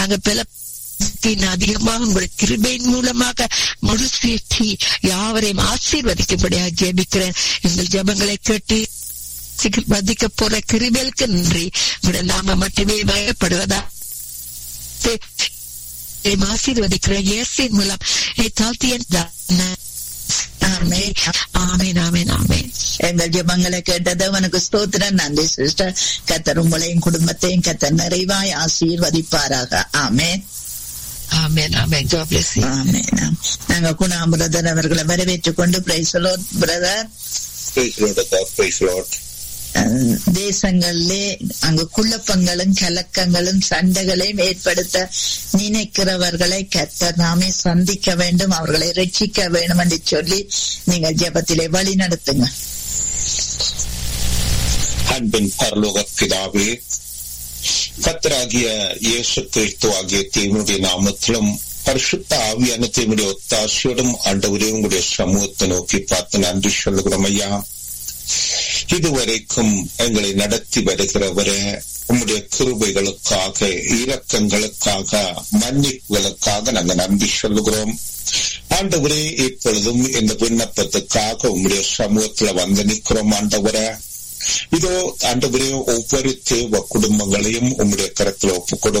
நாங்கள் பல அதிகமாக உங்களுடைய கிருபையின் மூலமாக முழுசேற்றி யாவரையும் ஆசீர்வதிக்கும்படியாக ஜெபிக்கிறேன் எங்கள் ஜபங்களை கேட்டு வதிக்க போற கிருபேலுக்கு நன்றி உங்களுடைய நாம மட்டுமே பயப்படுவதா ஆசீர்வதிக்கிறேன் இயேசின் மூலம் தாழ்த்தியன் ஆமேன் ஆமேன் ஆமேன் ஆமேன் எங்கள் ஜபங்களை கேட்டது அவனுக்கு ஸ்தோத்திரம் நன்றி சிஸ்டர் கத்தர் உங்களையும் குடும்பத்தையும் கத்தர் நிறைவாய் ஆசீர்வதிப்பாராக ஆமேன் ஆமேன் ஆமேன் God bless you. ஆமேன் நாங்க குணா பிரதர் அவர்களை வரவேற்றுக் கொண்டு praise brother Praise Lord, God, praise Lord. தேசங்களிலே அங்கு குழப்பங்களும் கலக்கங்களும் சண்டைகளையும் ஏற்படுத்த நினைக்கிறவர்களை கத்தர் நாமே சந்திக்க வேண்டும் அவர்களை ரட்சிக்க வேண்டும் என்று சொல்லி நீங்கள் ஜெபத்திலே வழி நடத்துங்க அன்பின் பரலோக பிதாவே கத்தராகிய இயேசு கிறிஸ்து ஆகிய தேவனுடைய நாமத்திலும் பரிசுத்த ஆவியான தேவனுடைய ஒத்தாசையோடும் ஆண்டவரே உங்களுடைய சமூகத்தை நோக்கி பார்த்து நன்றி சொல்லுகிறோம் ஐயா இதுவரைக்கும் எங்களை நடத்தி வருகிறவரே உம்முடைய கிருபைகளுக்காக இரக்கங்களுக்காக மன்னிப்புகளுக்காக நாங்கள் நன்றி சொல்லுகிறோம் ஆண்டவரே இப்பொழுதும் இந்த விண்ணப்பத்துக்காக உம்முடைய சமூகத்துல வந்து நிற்கிறோம் ஆண்டவரே இதோ ஆண்டவரே ஒவ்வொரு தேவ குடும்பங்களையும் உம்முடைய கரத்துல ஒப்புக்